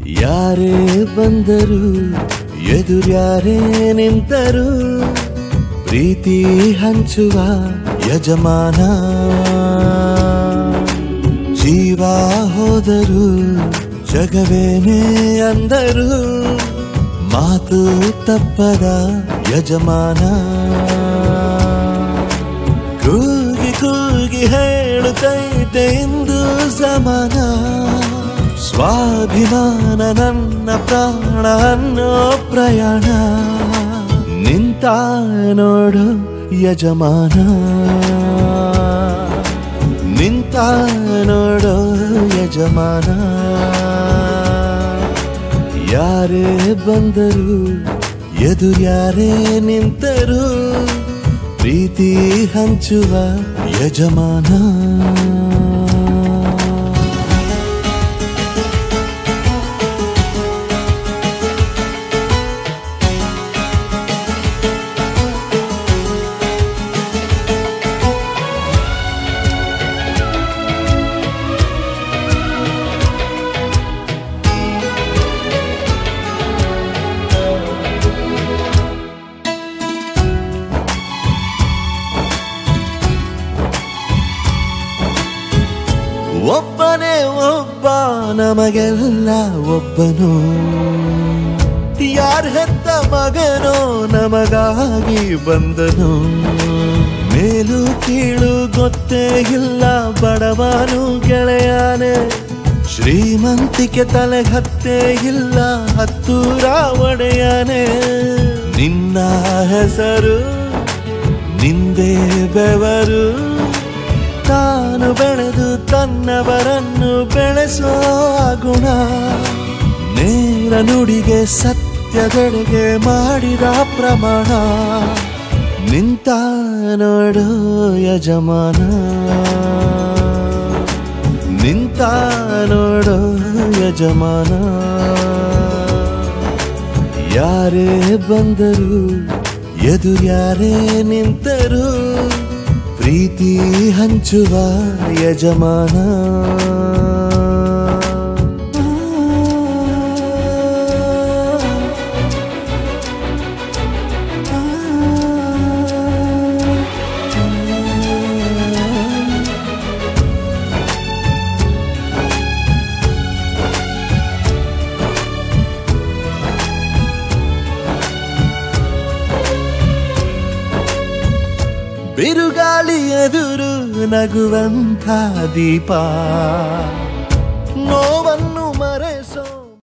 ಯಾರೇ ಬಂದರು ಎದುರ್ಯಾರೇ ನಿಂತರು ಪ್ರೀತಿ ಹಂಚುವ ಯಜಮಾನ ಜೀವ ಹೋದರು ಜಗವೇನೇ ಅಂದರು ಮಾತು ತಪ್ಪದ ಯಜಮಾನ ಕೂಗಿ ಕೂಗಿ ಹೇಳುತ್ತೈತೆ ಇಂದು ಸಮಾನ ಸ್ವಾಭಿಮಾನ ನನ್ನ ಪ್ರಾಣ ಅನ್ನೋ ಪ್ರಯಾಣ ನಿಂತ ನೋಡು ಯಜಮಾನ ನಿಂತ ನೋಡೋ ಯಜಮಾನ ಯಾರೇ ಬಂದರು ಎದುರ್ಯಾರೇ ನಿಂತರು ಪ್ರೀತಿ ಹಂಚುವ ಯಜಮಾನ ಒಬ್ಬನೇ ಒಬ್ಬ ನಮಗೆಲ್ಲ ಒಬ್ಬನು ಯಾರ ಹೆತ್ತ ಮಗನೋ ನಮಗಾಗಿ ಬಂದನು ಮೇಲು ಕೀಳು ಗೊತ್ತೇ ಇಲ್ಲ ಬಡವನು ಗೆಳೆಯಾನೆ ಶ್ರೀಮಂತಿಕೆ ತಲೆ ಹತ್ತೇ ಇಲ್ಲ ಹತ್ತೂರ ಒಡೆಯಾನೆ ನಿನ್ನ ಹೆಸರು ನಿಂದೇ ಬೆವರು ತಾನು ಬೆಳೆದು ತನ್ನವರನ್ನು ಬೆಳೆಸೋ ಗುಣ ನೇರ ನುಡಿಗೆ ಸತ್ಯದೆಡೆಗೆ ಮಾಡಿದ ಪ್ರಮಾಣ ನಿಂತ ನೋಡು ಯಜಮಾನ ನಿಂತ ನೋಡು ಯಜಮಾನ ಯಾರೇ ಬಂದರು ಎದುರ್ಯಾರೇ ನಿಂತರು ಪ್ರೀತಿ ಹಂಚುವ ಯಜಮಾನ ಬಿರುಗಾಳಿ ಎದುರು ನಗುವಂಥ ದೀಪ ನೋವನ್ನು ಮರೆಸೋ